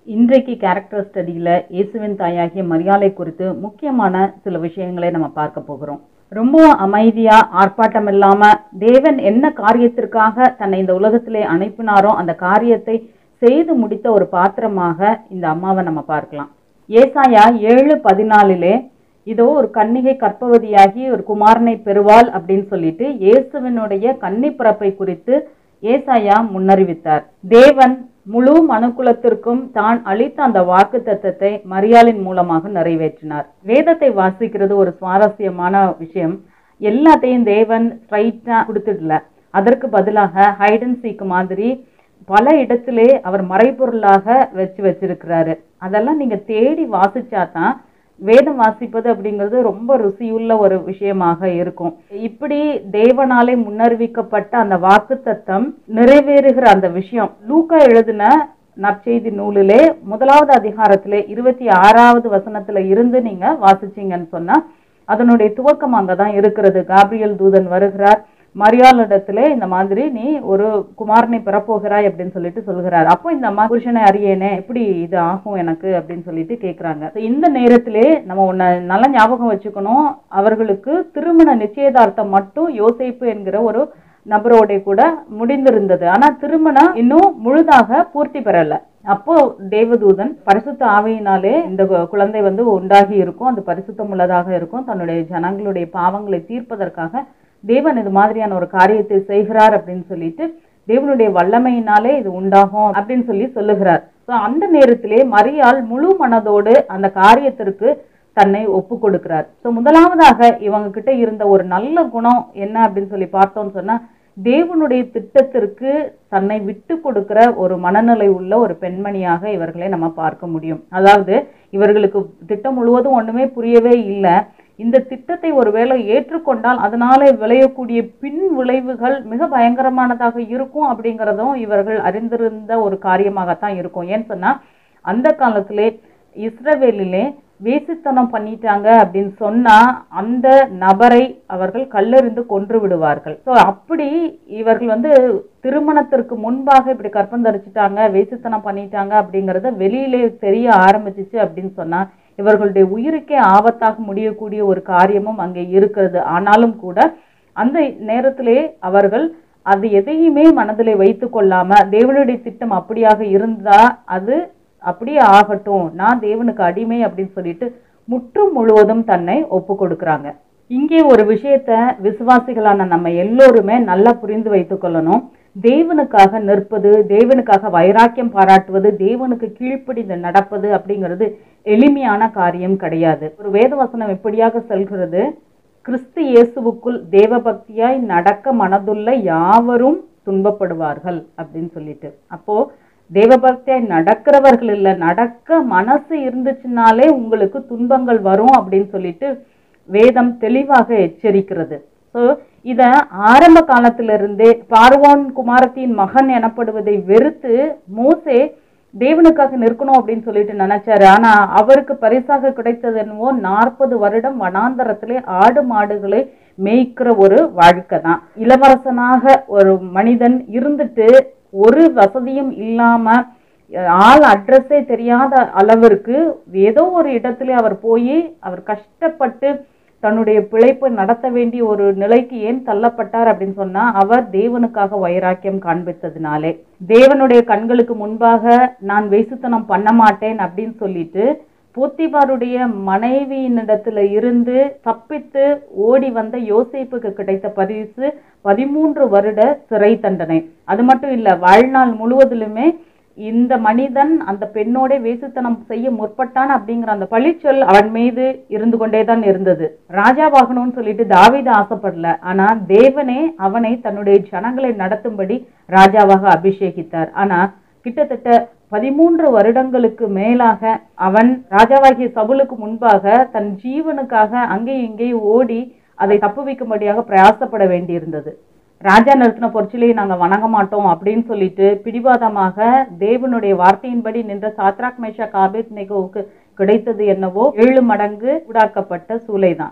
இன்றைக்கு கேரக்டர் ஸ்டடியில் இயேசுவின் தாயாகிய மரியாதை குறித்து முக்கியமான சில விஷயங்களை நம்ம பார்க்க போகிறோம் ரொம்பவும் அமைதியா ஆர்ப்பாட்டம் இல்லாம தேவன் என்ன காரியத்திற்காக தன்னை இந்த உலகத்திலே அனுப்பினாரோ அந்த காரியத்தை செய்து முடித்த ஒரு பாத்திரமாக இந்த அம்மாவை நம்ம பார்க்கலாம் ஏசாயா ஏழு பதினாலிலே இதோ ஒரு கன்னிகை கற்பவதியாகி ஒரு குமாரனை பெறுவாள் அப்படின்னு சொல்லிட்டு இயேசுவினுடைய கன்னி பிறப்பை குறித்து ஏசாயா முன்னறிவித்தார் தேவன் முழு மனுக்குலத்திற்கும் தான் அளித்த அந்த வாக்கு தத்தத்தை மரியாளின் மூலமாக நிறைவேற்றினார் வேதத்தை வாசிக்கிறது ஒரு சுவாரஸ்யமான விஷயம் எல்லாத்தையும் தேவன் ஸ்ட்ரைட்டா கொடுத்துடல அதற்கு பதிலாக ஹைட் அண்ட் சீக் மாதிரி பல இடத்திலே அவர் மறைபொருளாக வச்சு வச்சிருக்கிறாரு அதெல்லாம் நீங்க தேடி வாசிச்சாதான் வேதம் வாசிப்பது அப்படிங்கிறது ரொம்ப ருசியுள்ள ஒரு விஷயமாக இருக்கும் இப்படி தேவனாலே முன்னறிவிக்கப்பட்ட அந்த வாக்குத்தத்தம் நிறைவேறுகிற அந்த விஷயம் லூக்கா எழுதின நற்செய்தி நூலிலே முதலாவது அதிகாரத்திலே இருபத்தி ஆறாவது வசனத்துல இருந்து நீங்க வாசிச்சீங்கன்னு சொன்னா அதனுடைய துவக்கம் அங்கதான் இருக்கிறது காப்ரியல் தூதன் வருகிறார் மரியாளிடத்திலே இந்த மாதிரி நீ ஒரு குமாரனை பெறப்போகிறாய் அப்படின்னு சொல்லிட்டு சொல்கிறார் அப்போ இந்த அம்மா புருஷனை அறியேனே எப்படி இது ஆகும் எனக்கு அப்படின்னு சொல்லிட்டு கேட்குறாங்க இந்த நேரத்திலே நம்ம ஒன்ன நல்லா ஞாபகம் வச்சுக்கணும் அவர்களுக்கு திருமண நிச்சயதார்த்தம் மட்டும் யோசிப்பு என்கிற ஒரு நபரோட கூட முடிந்திருந்தது ஆனா திருமணம் இன்னும் முழுதாக பூர்த்தி பெறல அப்போ தேவதூதன் பரிசுத்த ஆவையினாலே இந்த கு- குழந்தை வந்து உண்டாகி இருக்கும் அந்த பரிசுத்தம் உள்ளதாக இருக்கும் தன்னுடைய ஜனங்களுடைய பாவங்களை தீர்ப்பதற்காக தேவன் இது மாதிரியான ஒரு காரியத்தை செய்கிறார் அப்படின்னு சொல்லிட்டு தேவனுடைய வல்லமையினாலே இது உண்டாகும் அப்படின்னு சொல்லி சொல்லுகிறார் ஸோ அந்த நேரத்திலே மரியாள் முழு மனதோடு அந்த காரியத்திற்கு தன்னை ஒப்பு கொடுக்கிறார் ஸோ முதலாவதாக இவங்க கிட்ட இருந்த ஒரு நல்ல குணம் என்ன அப்படின்னு சொல்லி பார்த்தோம்னு சொன்னா தேவனுடைய திட்டத்திற்கு தன்னை விட்டு கொடுக்கிற ஒரு மனநிலை உள்ள ஒரு பெண்மணியாக இவர்களை நம்ம பார்க்க முடியும் அதாவது இவர்களுக்கு திட்டம் முழுவதும் ஒண்ணுமே புரியவே இல்லை இந்த திட்டத்தை ஒருவேளை ஏற்றுக்கொண்டால் அதனால விளையக்கூடிய பின் விளைவுகள் மிக பயங்கரமானதாக இருக்கும் அப்படிங்கிறதும் இவர்கள் அறிந்திருந்த ஒரு காரியமாகத்தான் இருக்கும் ஏன்னு சொன்னா அந்த காலத்திலே இஸ்ரவேலிலே வேசித்தனம் பண்ணிட்டாங்க அப்படின்னு சொன்னா அந்த நபரை அவர்கள் கல்லெறிந்து கொன்று விடுவார்கள் ஸோ அப்படி இவர்கள் வந்து திருமணத்திற்கு முன்பாக இப்படி கற்பம் தரிச்சிட்டாங்க வேசித்தனம் பண்ணிட்டாங்க அப்படிங்கறத வெளியிலே தெரிய ஆரம்பிச்சிச்சு அப்படின்னு சொன்னா இவர்களுடைய உயிருக்கே ஆபத்தாக முடியக்கூடிய ஒரு காரியமும் அங்கே இருக்கிறது ஆனாலும் கூட அந்த நேரத்திலே அவர்கள் அது எதையுமே மனதிலே வைத்து கொள்ளாம தேவனுடைய திட்டம் அப்படியாக இருந்தா அது அப்படியே ஆகட்டும் நான் தேவனுக்கு அடிமை அப்படின்னு சொல்லிட்டு முற்றும் முழுவதும் தன்னை ஒப்பு கொடுக்கறாங்க இங்கே ஒரு விஷயத்த விசுவாசிகளான நம்ம எல்லோருமே நல்லா புரிந்து வைத்துக் கொள்ளணும் தேவனுக்காக நிற்பது தேவனுக்காக வைராக்கியம் பாராட்டுவது தேவனுக்கு கீழ்ப்படிந்து நடப்பது அப்படிங்கிறது எளிமையான காரியம் கிடையாது ஒரு வேதவசனம் எப்படியாக செல்கிறது கிறிஸ்து இயேசுவுக்குள் தேவபக்தியாய் நடக்க மனதுள்ள யாவரும் துன்பப்படுவார்கள் அப்படின்னு சொல்லிட்டு அப்போ தேவபக்தியாய் நடக்கிறவர்கள் இல்ல நடக்க மனசு இருந்துச்சுனாலே உங்களுக்கு துன்பங்கள் வரும் அப்படின்னு சொல்லிட்டு வேதம் தெளிவாக எச்சரிக்கிறது ஸோ இத ஆரம்ப காலத்திலிருந்தே பார்வோன் குமாரத்தின் மகன் எனப்படுவதை வெறுத்து மோசே தேவனுக்காக நிற்கணும் அப்படின்னு சொல்லிட்டு நினைச்சாரு ஆனா அவருக்கு பரிசாக கிடைத்தது என்னவோ நாற்பது வருடம் வனாந்தரத்திலே ஆடு மாடுகளை மேய்க்கிற ஒரு வாழ்க்கை தான் இளவரசனாக ஒரு மனிதன் இருந்துட்டு ஒரு வசதியும் இல்லாம அஹ், ஆள் அட்ரஸே தெரியாத அளவிற்கு ஏதோ ஒரு இடத்துல அவர் போய் அவர் கஷ்டப்பட்டு தன்னுடைய பிழைப்பு நடத்த வேண்டிய ஒரு நிலைக்கு ஏன் தள்ளப்பட்டார் அப்படின்னு சொன்னா அவர் தேவனுக்காக வைராக்கியம் காண்பித்ததினாலே தேவனுடைய கண்களுக்கு முன்பாக நான் வேசுத்தனம் பண்ண மாட்டேன் அப்படின்னு சொல்லிட்டு போத்திபாருடைய மனைவியினிடத்துல இருந்து தப்பித்து ஓடி வந்த யோசேப்புக்கு கிடைத்த பரிசு பதிமூன்று வருட சிறை தண்டனை அது மட்டும் இல்ல வாழ்நாள் முழுவதிலுமே இந்த மனிதன் அந்த பெண்ணோட வேசுத்தனம் செய்ய முற்பட்டான் அப்படிங்கிற அந்த பழிச்சொல் அவன் மீது இருந்து கொண்டே தான் இருந்தது ராஜாவாகணும்னு சொல்லிட்டு தாவீது ஆசைப்படல ஆனா தேவனே அவனை தன்னுடைய ஜனங்களை நடத்தும்படி ராஜாவாக அபிஷேகித்தார் ஆனா கிட்டத்தட்ட பதிமூன்று வருடங்களுக்கு மேலாக அவன் ராஜாவாகிய சவுலுக்கு முன்பாக தன் ஜீவனுக்காக அங்கேயும் இங்கேயும் ஓடி அதை தப்புவிக்கும்படியாக பிரயாசப்பட வேண்டியிருந்தது ராஜா நிறுத்தின பொற்சிலையை நாங்க வணங்க மாட்டோம் அப்படின்னு சொல்லிட்டு பிடிவாதமாக தேவனுடைய வார்த்தையின்படி நின்ற சாத்ராக் மேஷா காபேத் நெகோவுக்கு கிடைத்தது என்னவோ ஏழு மடங்கு உடாக்கப்பட்ட சூளைதான்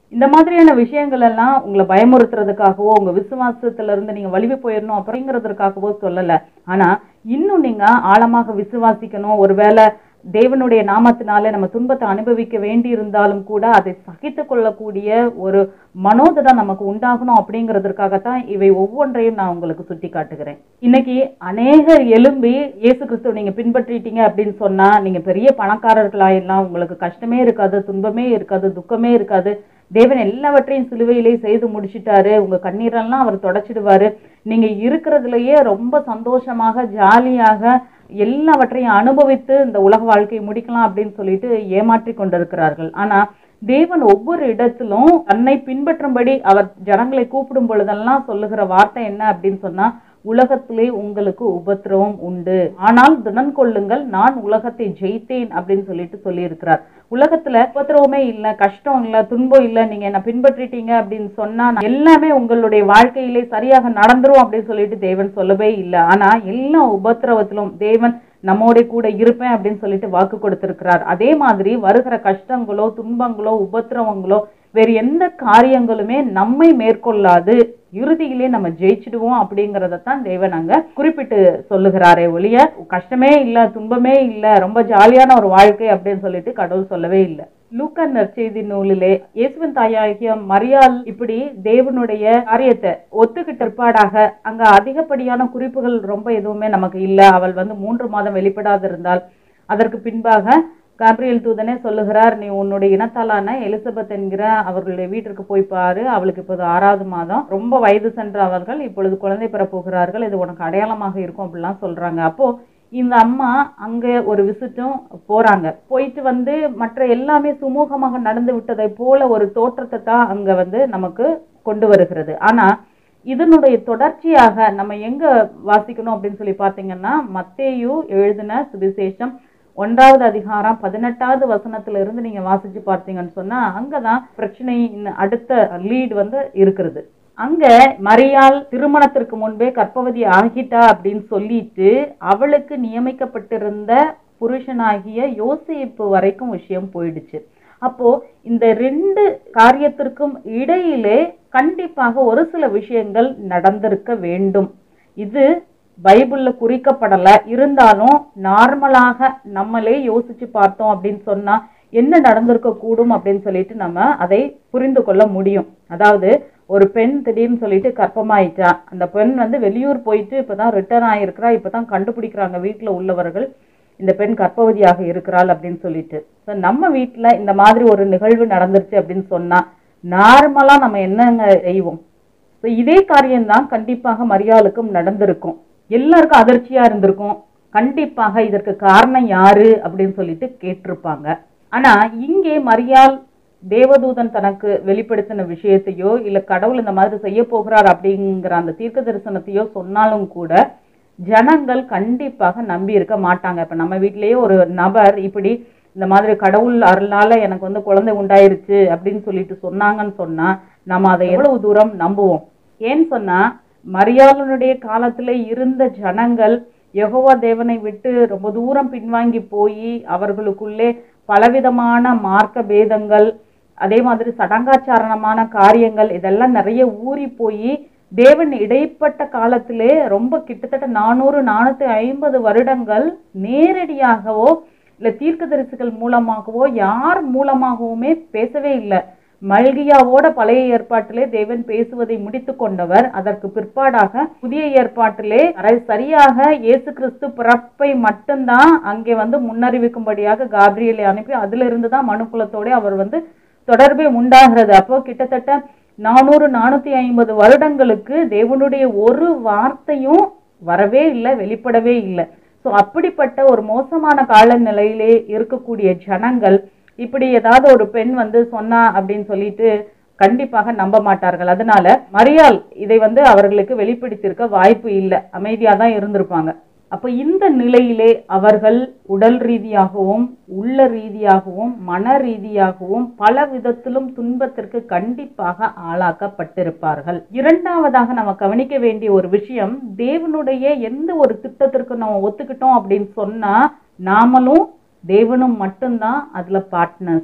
இந்த மாதிரியான விஷயங்கள் எல்லாம் உங்களை பயமுறுத்துறதுக்காகவோ உங்க விசுவாசத்துல இருந்து நீங்க வலிவு போயிடணும் அப்படிங்கிறதுக்காகவோ சொல்லல ஆனா இன்னும் நீங்க ஆழமாக விசுவாசிக்கணும் ஒருவேளை தேவனுடைய நாமத்தினால நம்ம துன்பத்தை அனுபவிக்க வேண்டி இருந்தாலும் கூட அதை சகித்து கொள்ளக்கூடிய ஒரு மனோதடம் நமக்கு உண்டாகணும் அப்படிங்கிறதுக்காகத்தான் இவை ஒவ்வொன்றையும் நான் உங்களுக்கு சுட்டி காட்டுகிறேன் இன்னைக்கு அநேகர் எழும்பி இயேசு கிறிஸ்துவ நீங்க பின்பற்றிட்டீங்க அப்படின்னு சொன்னா நீங்க பெரிய பணக்காரர்களாயிடலாம் உங்களுக்கு கஷ்டமே இருக்காது துன்பமே இருக்காது துக்கமே இருக்காது தேவன் எல்லாவற்றையும் சிலுவையிலே செய்து முடிச்சிட்டாரு உங்க கண்ணீரெல்லாம் அவர் தொடச்சிடுவாரு நீங்க இருக்கிறதுலயே ரொம்ப சந்தோஷமாக ஜாலியாக எல்லாவற்றையும் அனுபவித்து இந்த உலக வாழ்க்கையை முடிக்கலாம் அப்படின்னு சொல்லிட்டு ஏமாற்றி கொண்டிருக்கிறார்கள் ஆனா தேவன் ஒவ்வொரு இடத்திலும் தன்னை பின்பற்றும்படி அவர் ஜனங்களை கூப்பிடும் பொழுதெல்லாம் சொல்லுகிற வார்த்தை என்ன அப்படின்னு சொன்னா உலகத்திலே உங்களுக்கு உபத்திரவம் உண்டு ஆனால் திடன் கொள்ளுங்கள் நான் உலகத்தை ஜெயித்தேன் அப்படின்னு சொல்லிட்டு சொல்லியிருக்கிறார் உலகத்துல உபத்திரவமே இல்ல கஷ்டம் இல்ல துன்பம் இல்ல நீங்க என்ன பின்பற்றிட்டீங்க அப்படின்னு சொன்னா நான் எல்லாமே உங்களுடைய வாழ்க்கையிலே சரியாக நடந்துரும் அப்படின்னு சொல்லிட்டு தேவன் சொல்லவே இல்லை ஆனா எல்லா உபத்திரவத்திலும் தேவன் நம்மோட கூட இருப்பேன் அப்படின்னு சொல்லிட்டு வாக்கு கொடுத்திருக்கிறார் அதே மாதிரி வருகிற கஷ்டங்களோ துன்பங்களோ உபத்திரவங்களோ வேறு எந்த காரியங்களுமே நம்மை மேற்கொள்ளாது இறுதியிலே நம்ம ஜெயிச்சிடுவோம் அப்படிங்கறத தான் தேவன் அங்க குறிப்பிட்டு சொல்லுகிறாரே ஒழிய கஷ்டமே இல்ல துன்பமே இல்ல ரொம்ப ஜாலியான ஒரு வாழ்க்கை அப்படின்னு சொல்லிட்டு கடவுள் சொல்லவே இல்லை லூக்கா நற்செய்தி நூலிலே இயேசுவின் தாயாகிய மரியாள் இப்படி தேவனுடைய காரியத்தை ஒத்துக்கிட்ட பிற்பாடாக அங்க அதிகப்படியான குறிப்புகள் ரொம்ப எதுவுமே நமக்கு இல்ல அவள் வந்து மூன்று மாதம் வெளிப்படாது இருந்தால் அதற்கு பின்பாக காப்ரியல் தூதனே சொல்லுகிறார் நீ உன்னுடைய இனத்தாலான எலிசபெத் என்கிற அவர்களுடைய வீட்டிற்கு போய் பாரு அவளுக்கு இப்போது ஆறாவது மாதம் ரொம்ப வயது சென்ற அவர்கள் இப்பொழுது குழந்தை பெற போகிறார்கள் இது உனக்கு அடையாளமாக இருக்கும் அப்படிலாம் சொல்றாங்க அப்போ இந்த அம்மா அங்க ஒரு விசிட்டும் போறாங்க போயிட்டு வந்து மற்ற எல்லாமே சுமூகமாக நடந்து விட்டதை போல ஒரு தோற்றத்தை தான் அங்க வந்து நமக்கு கொண்டு வருகிறது ஆனா இதனுடைய தொடர்ச்சியாக நம்ம எங்க வாசிக்கணும் அப்படின்னு சொல்லி பார்த்தீங்கன்னா மத்தேயு எழுதின சுவிசேஷம் ஒன்றாவது அதிகாரம் பதினெட்டாவது வசனத்துல இருந்து நீங்க வாசிச்சு பார்த்தீங்கன்னு சொன்னா அங்கதான் பிரச்சனையின் அடுத்த லீட் வந்து இருக்கிறது அங்க மரியாள் திருமணத்திற்கு முன்பே கர்ப்பவதி ஆகிட்டா அப்படின்னு சொல்லிட்டு அவளுக்கு நியமிக்கப்பட்டிருந்த புருஷனாகிய யோசிப்பு வரைக்கும் விஷயம் போயிடுச்சு அப்போ இந்த ரெண்டு காரியத்திற்கும் இடையிலே கண்டிப்பாக ஒரு சில விஷயங்கள் நடந்திருக்க வேண்டும் இது பைபிள்ல குறிக்கப்படல இருந்தாலும் நார்மலாக நம்மளே யோசிச்சு பார்த்தோம் அப்படின்னு சொன்னா என்ன நடந்திருக்க கூடும் அப்படின்னு சொல்லிட்டு நம்ம அதை புரிந்து கொள்ள முடியும் அதாவது ஒரு பெண் திடீர்னு சொல்லிட்டு கர்ப்பமாயிட்டா அந்த பெண் வந்து வெளியூர் போயிட்டு இப்பதான் ரிட்டர்ன் ஆயிருக்கிறா இப்பதான் கண்டுபிடிக்கிறாங்க வீட்டுல உள்ளவர்கள் இந்த பெண் கர்ப்பவதியாக இருக்கிறாள் அப்படின்னு சொல்லிட்டு So, நம்ம வீட்டுல இந்த மாதிரி ஒரு நிகழ்வு நடந்துருச்சு அப்படின்னு சொன்னா நார்மலா நம்ம என்னங்க செய்வோம் So, இதே காரியம்தான் கண்டிப்பாக மரியாளுக்கும் நடந்திருக்கும் எல்லாருக்கும் அதிர்ச்சியா இருந்திருக்கும் கண்டிப்பாக இதற்கு காரணம் யாரு அப்படின்னு சொல்லிட்டு கேட்டிருப்பாங்க ஆனா இங்கே மரியாள் தேவதூதன் தனக்கு வெளிப்படுத்தின விஷயத்தையோ இல்ல கடவுள் இந்த மாதிரி செய்ய போகிறார் அப்படிங்கிற அந்த தீர்க்க தரிசனத்தையோ சொன்னாலும் கூட ஜனங்கள் கண்டிப்பாக நம்பி இருக்க மாட்டாங்க இப்ப நம்ம வீட்டிலேயே ஒரு நபர் இப்படி இந்த மாதிரி கடவுள் அருளால எனக்கு வந்து குழந்தை உண்டாயிருச்சு அப்படின்னு சொல்லிட்டு சொன்னாங்கன்னு சொன்னா நம்ம அதை எவ்வளவு தூரம் நம்புவோம் ஏன்னு சொன்னா மரியாளனுடைய காலத்துல இருந்த ஜனங்கள் யெகோவா தேவனை விட்டு ரொம்ப தூரம் பின்வாங்கி போய் அவர்களுக்குள்ளே பலவிதமான மார்க்க பேதங்கள் அதே மாதிரி சடங்காச்சாரணமான காரியங்கள் இதெல்லாம் நிறைய ஊறி போய் தேவன் இடைப்பட்ட காலத்திலே ரொம்ப கிட்டத்தட்ட நானூறு நானூத்தி ஐம்பது வருடங்கள் நேரடியாகவோ இல்ல தீர்க்கதரிசிகள் மூலமாகவோ யார் மூலமாகவுமே பேசவே இல்லை மல்கியாவோட பழைய ஏற்பாட்டிலே தேவன் பேசுவதை முடித்து கொண்டவர் அதற்கு பிற்பாடாக புதிய ஏற்பாட்டிலே அரை- சரியாக இயேசு கிறிஸ்து பிறப்பை மட்டும்தான் அங்கே வந்து முன்னறிவிக்கும்படியாக காப்ரியலை அனுப்பி அதுல இருந்து தான் மனுக்குலத்தோட அவர் வந்து தொடர்பே உண்டாகிறது அப்போ கிட்டத்தட்ட நானூறு நானூத்தி ஐம்பது வருடங்களுக்கு தேவனுடைய ஒரு வார்த்தையும் வரவே இல்லை வெளிப்படவே இல்லை ஸோ அப்படிப்பட்ட ஒரு மோசமான காலநிலையிலே இருக்கக்கூடிய ஜனங்கள் இப்படி ஏதாவது ஒரு பெண் வந்து சொன்னா அப்படின்னு சொல்லிட்டு கண்டிப்பாக நம்ப மாட்டார்கள் அதனால மரியாள் இதை வந்து அவர்களுக்கு வெளிப்படுத்தியிருக்க வாய்ப்பு இல்லை அமைதியா தான் இருந்திருப்பாங்க அப்ப இந்த நிலையிலே அவர்கள் உடல் ரீதியாகவும் உள்ள ரீதியாகவும் மன ரீதியாகவும் பல விதத்திலும் துன்பத்திற்கு கண்டிப்பாக ஆளாக்கப்பட்டிருப்பார்கள் இரண்டாவதாக நம்ம கவனிக்க வேண்டிய ஒரு விஷயம் தேவனுடைய எந்த ஒரு திட்டத்திற்கு நம்ம ஒத்துக்கிட்டோம் அப்படின்னு சொன்னா நாமளும் தேவனும் மட்டும்தான் அதுல பார்ட்னர்ஸ்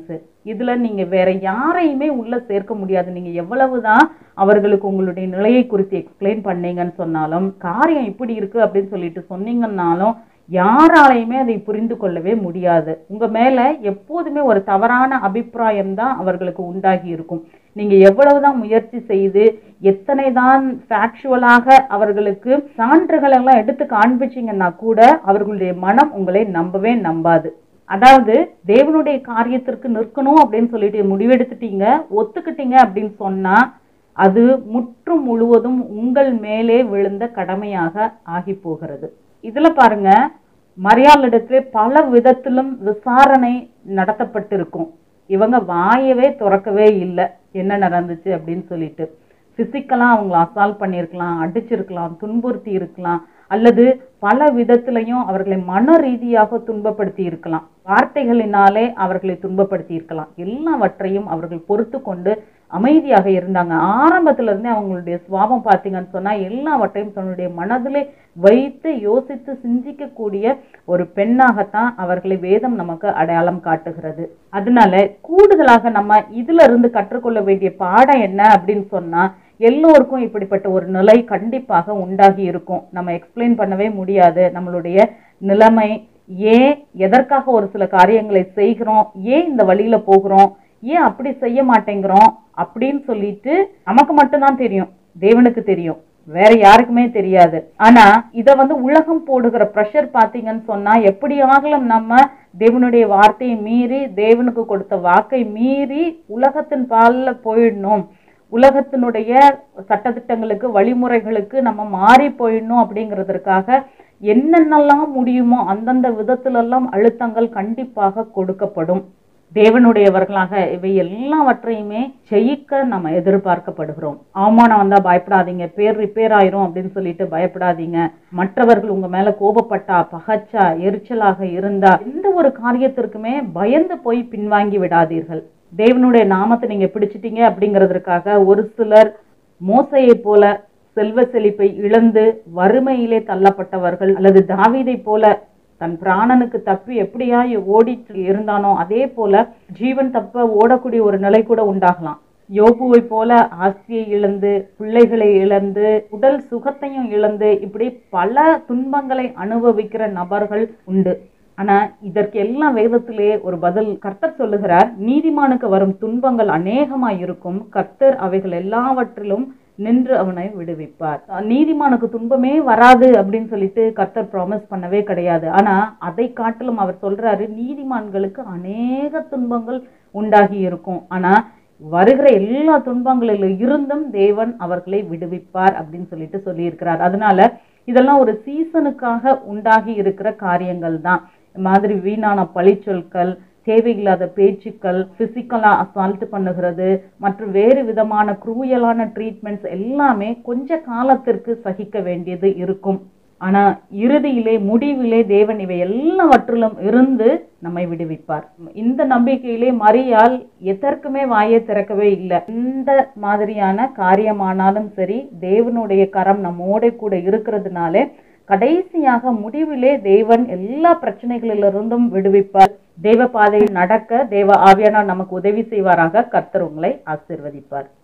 இதுல நீங்க வேற யாரையுமே உள்ள சேர்க்க முடியாது நீங்க எவ்வளவுதான் அவர்களுக்கு உங்களுடைய நிலையை குறித்து எக்ஸ்பிளைன் பண்ணீங்கன்னு சொன்னாலும் காரியம் இப்படி இருக்கு அப்படின்னு சொல்லிட்டு சொன்னீங்கன்னாலும் யாராலையுமே அதை புரிந்து கொள்ளவே முடியாது உங்க மேல எப்போதுமே ஒரு தவறான அபிப்பிராயம் தான் அவர்களுக்கு உண்டாகி இருக்கும் நீங்க எவ்வளவுதான் முயற்சி செய்து எத்தனை தான் ஃபேக்சுவலாக அவர்களுக்கு சான்றுகள் எல்லாம் எடுத்து காண்பிச்சீங்கன்னா கூட அவர்களுடைய மனம் உங்களை நம்பவே நம்பாது அதாவது தேவனுடைய காரியத்திற்கு நிற்கணும் அப்படின்னு சொல்லிட்டு முடிவெடுத்துட்டீங்க ஒத்துக்கிட்டீங்க அப்படின்னு சொன்னா அது முற்றும் முழுவதும் உங்கள் மேலே விழுந்த கடமையாக ஆகி போகிறது இதுல பாருங்க மரியாளிடத்திலே பல விதத்திலும் விசாரணை நடத்தப்பட்டிருக்கும் இவங்க வாயவே திறக்கவே இல்லை என்ன நடந்துச்சு அப்படின்னு சொல்லிட்டு பிசிக்கலா அவங்கள அசால்ட் பண்ணியிருக்கலாம் அடிச்சிருக்கலாம் துன்புறுத்தி இருக்கலாம் அல்லது பல விதத்திலையும் அவர்களை மன ரீதியாக துன்பப்படுத்தி இருக்கலாம் வார்த்தைகளினாலே அவர்களை துன்பப்படுத்தி இருக்கலாம் எல்லாவற்றையும் அவர்கள் பொறுத்து கொண்டு அமைதியாக இருந்தாங்க ஆரம்பத்துல இருந்தே அவங்களுடைய சுவாபம் பார்த்தீங்கன்னு சொன்னா எல்லாவற்றையும் தன்னுடைய மனதிலே வைத்து யோசித்து சிந்திக்கக்கூடிய ஒரு பெண்ணாகத்தான் அவர்களை வேதம் நமக்கு அடையாளம் காட்டுகிறது அதனால கூடுதலாக நம்ம இதுல இருந்து கற்றுக்கொள்ள வேண்டிய பாடம் என்ன அப்படின்னு சொன்னா எல்லோருக்கும் இப்படிப்பட்ட ஒரு நிலை கண்டிப்பாக உண்டாகி இருக்கும் நம்ம எக்ஸ்பிளைன் பண்ணவே முடியாது நம்மளுடைய நிலைமை ஏன் எதற்காக ஒரு சில காரியங்களை செய்கிறோம் ஏன் இந்த வழியில போகிறோம் ஏன் அப்படி செய்ய மாட்டேங்கிறோம் அப்படின்னு சொல்லிட்டு நமக்கு மட்டும்தான் தெரியும் தேவனுக்கு தெரியும் வேற யாருக்குமே தெரியாது ஆனா இத வந்து உலகம் போடுகிற ப்ரெஷர் பாத்தீங்கன்னு சொன்னா எப்படியாகலும் நம்ம தேவனுடைய வார்த்தையை மீறி தேவனுக்கு கொடுத்த வாக்கை மீறி உலகத்தின் பால்ல போயிடணும் உலகத்தினுடைய சட்டதிட்டங்களுக்கு வழிமுறைகளுக்கு நம்ம மாறி போயிடணும் அப்படிங்கிறதற்காக என்னென்னலாம் முடியுமோ அந்தந்த விதத்திலெல்லாம் அழுத்தங்கள் கண்டிப்பாக கொடுக்கப்படும் தேவனுடையவர்களாக இவை எல்லாவற்றையுமே ஜெயிக்க நம்ம எதிர்பார்க்கப்படுகிறோம் அவமானம் வந்தா பயப்படாதீங்க பேர் ரிப்பேர் ஆயிரும் அப்படின்னு சொல்லிட்டு பயப்படாதீங்க மற்றவர்கள் உங்க மேல கோபப்பட்டா பகச்சா எரிச்சலாக இருந்தா எந்த ஒரு காரியத்திற்குமே பயந்து போய் பின்வாங்கி விடாதீர்கள் தேவனுடைய நாமத்தை நீங்க பிடிச்சிட்டீங்க அப்படிங்கிறதுக்காக ஒரு சிலர் மோசையை போல செல்வ செழிப்பை இழந்து வறுமையிலே தள்ளப்பட்டவர்கள் அல்லது தாவீதை போல தன் பிராணனுக்கு தப்பி எப்படியா ஓடிட்டு இருந்தானோ அதே போல ஜீவன் தப்ப ஓடக்கூடிய ஒரு நிலை கூட உண்டாகலாம் யோபுவை போல ஆஸ்தியை இழந்து பிள்ளைகளை இழந்து உடல் சுகத்தையும் இழந்து இப்படி பல துன்பங்களை அனுபவிக்கிற நபர்கள் உண்டு ஆனா இதற்கு எல்லாம் வேதத்திலே ஒரு பதில் கர்த்தர் சொல்லுகிறார் நீதிமானுக்கு வரும் துன்பங்கள் அநேகமாய் இருக்கும் கர்த்தர் அவைகள் எல்லாவற்றிலும் நின்று அவனை விடுவிப்பார் நீதிமானுக்கு துன்பமே வராது அப்படின்னு சொல்லிட்டு கர்த்தர் ப்ராமிஸ் பண்ணவே கிடையாது ஆனா அதை காட்டிலும் அவர் சொல்றாரு நீதிமான்களுக்கு அநேக துன்பங்கள் உண்டாகி இருக்கும் ஆனா வருகிற எல்லா துன்பங்களில் இருந்தும் தேவன் அவர்களை விடுவிப்பார் அப்படின்னு சொல்லிட்டு சொல்லியிருக்கிறார் அதனால இதெல்லாம் ஒரு சீசனுக்காக உண்டாகி இருக்கிற காரியங்கள் தான் மாதிரி வீணான பழிச்சொற்கள் தேவையில்லாத பேச்சுக்கள் பிசிக்கலா அசால்ட் பண்ணுகிறது மற்றும் வேறு விதமான குரூயலான ட்ரீட்மெண்ட்ஸ் எல்லாமே கொஞ்ச காலத்திற்கு சகிக்க வேண்டியது இருக்கும் ஆனா இறுதியிலே முடிவிலே தேவன் இவை எல்லாவற்றிலும் இருந்து நம்மை விடுவிப்பார் இந்த நம்பிக்கையிலே மரியால் எதற்குமே வாயை திறக்கவே இல்லை இந்த மாதிரியான காரியமானாலும் சரி தேவனுடைய கரம் நம்மோட கூட இருக்கிறதுனாலே கடைசியாக முடிவிலே தேவன் எல்லா பிரச்சனைகளிலிருந்தும் விடுவிப்பார் தேவ பாதையில் நடக்க தேவ ஆவியானவர் நமக்கு உதவி செய்வாராக கர்த்தர் உங்களை ஆசிர்வதிப்பார்